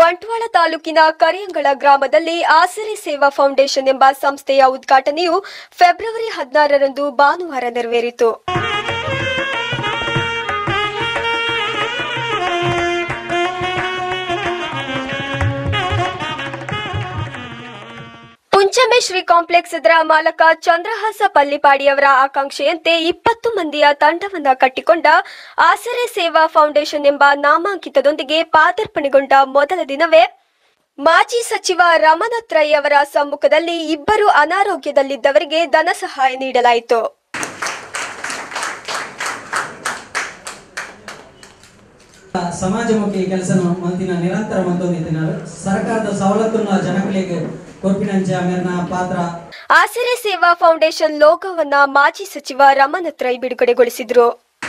ಬಂಟ್ವಾಳ ತಾಲೂಕಿನ ಕರಿಯಂಗಳ ಗ್ರಾಮದಲ್ಲಿ ಆಸರೆ ಸೇವಾ ಫೌಂಡೇಶನ್ ಎಂಬ ಸಂಸ್ಥೆಯ ಉದ್ಘಾಟನೆಯು ಫೆಬ್ರವರಿ ಹದಿನಾರರಂದು ಭಾನುವಾರ ನೆರವೇರಿತು ಪುಂಚಮೆ ಶ್ರೀ ಕಾಂಪ್ಲೆಕ್ಸ್ ಇದರ ಮಾಲಕ ಚಂದ್ರಹಾಸ ಪಲ್ಲಿಪಾಡಿಯವರ ಆಕಾಂಕ್ಷೆಯಂತೆ ಇಪ್ಪತ್ತು ಮಂದಿಯ ತಂಡವನ್ನ ಕಟ್ಟಿಕೊಂಡ ಆಸರೆ ಸೇವಾ ಫೌಂಡೇಶನ್ ಎಂಬ ನಾಮಾಂಕಿತದೊಂದಿಗೆ ಪಾದಾರ್ಪಣೆಗೊಂಡ ಮೊದಲ ದಿನವೇ ಮಾಜಿ ಸಚಿವ ರಮನಾಥ್ ರೈ ಅವರ ಸಮ್ಮುಖದಲ್ಲಿ ಇಬ್ಬರು ಅನಾರೋಗ್ಯದಲ್ಲಿದ್ದವರಿಗೆ ಧನ ಸಹಾಯ ನೀಡಲಾಯಿತು ಸಮಾಜಮುಖಿ ಕೆಲಸ ಮಂತಿನ ನಿರಂತರ ಮಂತೊಂದಿತ್ತಿನಾರು ಸರ್ಕಾರದ ಸವಲತ್ತನ್ನ ಜನಗಳಿಗೆ ಕೊರ್ಪಿನಂಚ ಮೇರ್ನ ಪಾತ್ರ ಆಸರೆ ಸೇವಾ ಫೌಂಡೇಶನ್ ಲೋಗೋವನ್ನ ಮಾಜಿ ಸಚಿವ ರಮನಾಥ್ ರೈ ಬಿಡುಗಡೆಗೊಳಿಸಿದ್ರು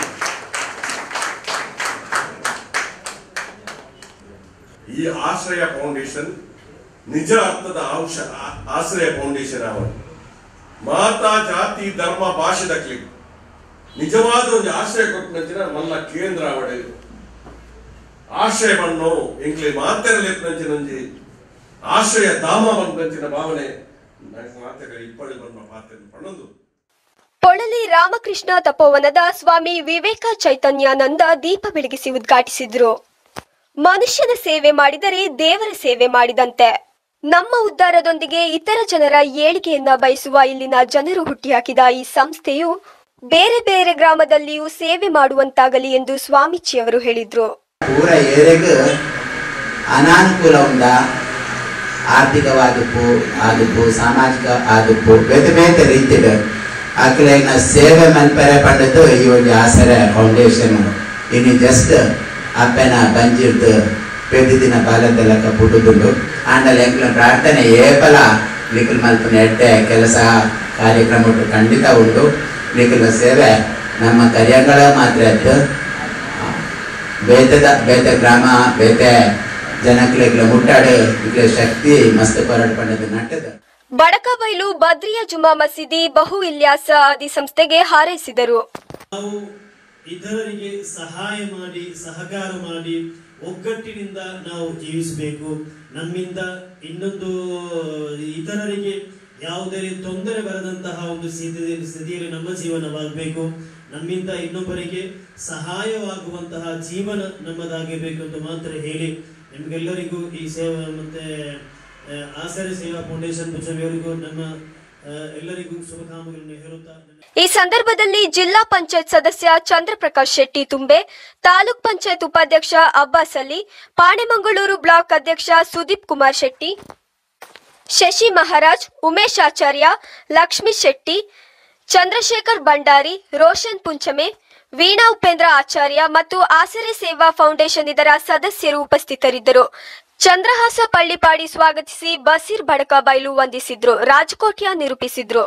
ಈ ಆಶ್ರಯ ಫೌಂಡೇಶನ್ ನಿಜ ಅರ್ಥದ ಅಂಶ ಆ- ಆಶ್ರಯ ಫೌಂಡೇಶನ್ ಅವರು ಮಾತಾ ಜಾತಿ ಧರ್ಮ ಭಾಷೆ ದಕ್ಲಿ ನಿಜವಾದ ಒಂದು ಆಶ್ರಯ ಕೊಟ್ಟಿನ ಮಲ್ಲ ಕೇಂದ್ರ ಅವಡೆ ಆಶ್ರಯ ಮಣ್ಣು ಎಂಕ್ಲಿ ಮಾತೆರಲಿಪ್ಪನಂಚಿನಂಜಿ ಆಶ್ರಯ ಧಾಮ ಬಂದಂಚಿನ ಭಾವನೆ ನಂಗೆ ಮಾತೆಗಳ ಇಪ್ಪಳಿ ಬಂದ ಪಾತ್ರ ಪಣದು ಪೊಳಲಿ ರಾಮಕೃಷ್ಣ ತಪೋವನದ ಸ್ವಾಮಿ ವಿವೇಕ ಚೈತನ್ಯಾನಂದ ದೀಪ ಬೆಳಗಿಸಿ ಉದ್ಘಾಟಿಸಿದ್ರು ಮನುಷ್ಯನ ಸೇವೆ ಮಾಡಿದರೆ ದೇವರ ಸೇವೆ ಮಾಡಿದಂತೆ ನಮ್ಮ ಉದ್ಧಾರದೊಂದಿಗೆ ಇತರ ಜನರ ಏಳಿಗೆಯನ್ನ ಬಯಸುವ ಇಲ್ಲಿನ ಜನರು ಹುಟ್ಟಿಹಾಕಿದ ಈ ಸಂಸ್ಥೆಯು ಬೇರೆ ಬೇರೆ ಗ್ರಾಮದಲ್ಲಿಯೂ ಸೇವೆ ಮಾಡುವಂತಾಗಲಿ ಎಂದು ಸ್ವಾಮೀಜಿಯವರು ಹೇಳಿದ್ರು ಪೂರ ಏರೆಗ್ ಅನಾನುಕೂಲ ಉಂಡ ಆರ್ಥಿಕವಾದುಪ್ಪು ಆದುಪ್ಪು ಸಾಮಾಜಿಕ ಆದುಪ್ಪು ಬೇತೆ ಬೇತೆ ರೀತಿಡ್ ಆಕಲೆನ ಸೇವೆ ಮಲ್ಪರೆ ಪಂಡದು ಈ ಒಂದು ಆಸರೆ ಫೌಂಡೇಶನ್ ಇನ್ನು ಜಸ್ಟ್ ಅಪ್ಪನ ಬಂಜಿರ್ದು ಪ್ರತಿದಿನ ಬಾಲದೆಲ್ಲಕ ಪುಟ್ಟುದುಂಡು ಆಂಡಲ್ ಎಂಕ್ಲ ಪ್ರಾರ್ಥನೆ ಏಪಲ ನಿಖಲ್ ಮಲ್ಪನ ಎಡ್ಡೆ ಕೆಲಸ ಕಾರ್ಯಕ್ರಮ ಖಂಡಿತ ಉಂಟು ನಿಖಲ್ ಸೇವೆ ನಮ್ಮ ಕರಿಯಂಗಳ ಮಾತ್ರ ಇತ್ತು ಬೇತದ ಬೇತ ಗ್ರಾಮ ಬೇತೆ ಜನಕ್ಲೆಗ್ಲ ಮುಟ್ಟಾಡು ಇಗ್ಲ ಶಕ್ತಿ ಮಸ್ತ್ ಹೋರಾಟ ಪಂಡದ ನಟ್ಟದ ಬಡಕಬೈಲು ಬದ್ರಿಯಾ ಜುಮಾ ಮಸೀದಿ ಬಹು ಇಲ್ಯಾಸ ಆದಿ ಸಂಸ್ಥೆಗೆ ಹಾರೈಸಿದರು ನಾವು ಇತರರಿಗೆ ಸಹಾಯ ಮಾಡಿ ಸಹಕಾರ ಮಾಡಿ ಒಗ್ಗಟ್ಟಿನಿಂದ ನಾವು ಜೀವಿಸಬೇಕು ನಮ್ಮಿಂದ ಇನ್ನೊಂದು ಇತರರಿಗೆ ಯಾವುದೇ ತೊಂದರೆ ಬರದಂತಹ ಒಂದು ಸ್ಥಿತಿಯಲ್ಲಿ ಸ್ಥಿತಿಯಲ್ಲಿ ನಮ್ಮ ಜೀವನವಾಗಬೇಕು ನಮ್ಮಿಂದ ಇನ್ನೊಬ್ಬರಿಗೆ ಸಹಾಯವಾಗುವಂತಹ ಜೀವನ ನಮ್ಮದಾಗಿರಬೇಕು ಅಂತ ಮಾತ್ರ ಹೇಳಿ ನಿಮ್ಗೆಲ್ಲರಿಗೂ ಈ ಸೇವೆ ಮತ್ತೆ ಆ, ಆಸರೆ ಸೇವಾ ಫೌಂಡೇಶನ್ ಪುಚ್ಚಮಿಯವರಿಗೂ ನಮ್ಮ ಆ, ಎಲ್ಲರಿಗೂ ಶುಭಕಾಮಗಳನ್ನು ಹೇಳುತ್ತಾ ನನ್ನ ಈ ಸಂದರ್ಭದಲ್ಲಿ ಜಿಲ್ಲಾ ಪಂಚಾಯತ್ ಸದಸ್ಯ ಚಂದ್ರಪ್ರಕಾಶ್ ಶೆಟ್ಟಿ ತುಂಬೆ ತಾಲೂಕ್ ಪಂಚಾಯತ್ ಉಪಾಧ್ಯಕ್ಷ ಅಬ್ಬಾಸ್ ಅಲಿ ಪಾಣೆಮಂಗಳೂರು ಬ್ಲಾಕ್ ಅಧ್ಯಕ್ಷ ಸುದೀಪ್ ಕುಮಾರ್ ಶೆಟ್ಟಿ ಶಶಿ ಮಹಾರಾಜ್ ಉಮೇಶ್ ಆಚಾರ್ಯ ಲಕ್ಷ್ಮೀ ಶೆಟ್ಟಿ ಚಂದ್ರಶೇಖರ್ ಭಂಡಾರಿ ರೋಷನ್ ಪುಂಚಮೆ ವೀಣಾ ಉಪೇಂದ್ರ ಆಚಾರ್ಯ ಮತ್ತು ಆಸರೆ ಸೇವಾ ಫೌಂಡೇಶನ್ ಇದರ ಸದಸ್ಯರು ಉಪಸ್ಥಿತರಿದ್ದರು ಚಂದ್ರಹಾಸ ಪಳ್ಳಿಪಾಡಿ ಸ್ವಾಗತಿಸಿ ಬಸೀರ್ ಬಡಕ ಬೈಲು ವಂದಿಸಿದ್ರು ರಾಜಕೋಟ್ಯ ನಿರೂಪಿಸಿದ್ರು